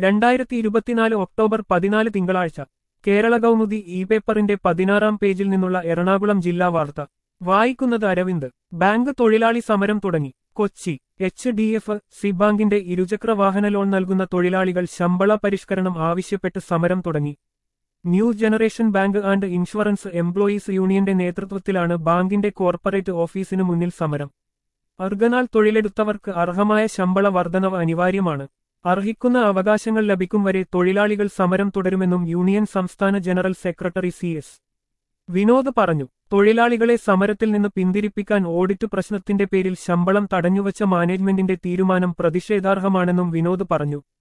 രണ്ടായിരത്തി ഇരുപത്തിനാല് ഒക്ടോബർ പതിനാല് തിങ്കളാഴ്ച കേരള കൗമുദി ഇ പേപ്പറിന്റെ പതിനാറാം പേജിൽ നിന്നുള്ള എറണാകുളം ജില്ലാ വാർത്ത വായിക്കുന്നത് അരവിന്ദ് ബാങ്ക് തൊഴിലാളി സമരം തുടങ്ങി Kochi H D F C ബാങ്കിന്റെ ഇരുചക്ര വാഹന ലോൺ നൽകുന്ന തൊഴിലാളികൾ ശമ്പള പരിഷ്കരണം ആവശ്യപ്പെട്ട് സമരം തുടങ്ങി new generation bank and insurance employees യൂണിയന്റെ നേതൃത്വത്തിലാണ് ബാങ്കിന്റെ കോർപ്പറേറ്റ് ഓഫീസിനു മുന്നിൽ സമരം അർഗനാൽ തൊഴിലെടുത്തവർക്ക് അർഹമായ ശമ്പള വർധനവ് അനിവാര്യമാണ് അർഹിക്കുന്ന അവകാശങ്ങൾ ലഭിക്കും വരെ തൊഴിലാളികൾ സമരം തുടരുമെന്നും യൂണിയൻ സംസ്ഥാന general secretary C S Vinod പറഞ്ഞു തൊഴിലാളികളെ സമരത്തിൽ നിന്ന് പിന്തിരിപ്പിക്കാൻ ഓഡിറ്റ് പ്രശ്നത്തിന്റെ പേരിൽ ശമ്പളം തടഞ്ഞുവച്ച മാനേജ്മെന്റിന്റെ തീരുമാനം പ്രതിഷേധാർഹമാണെന്നും വിനോദ് പറഞ്ഞു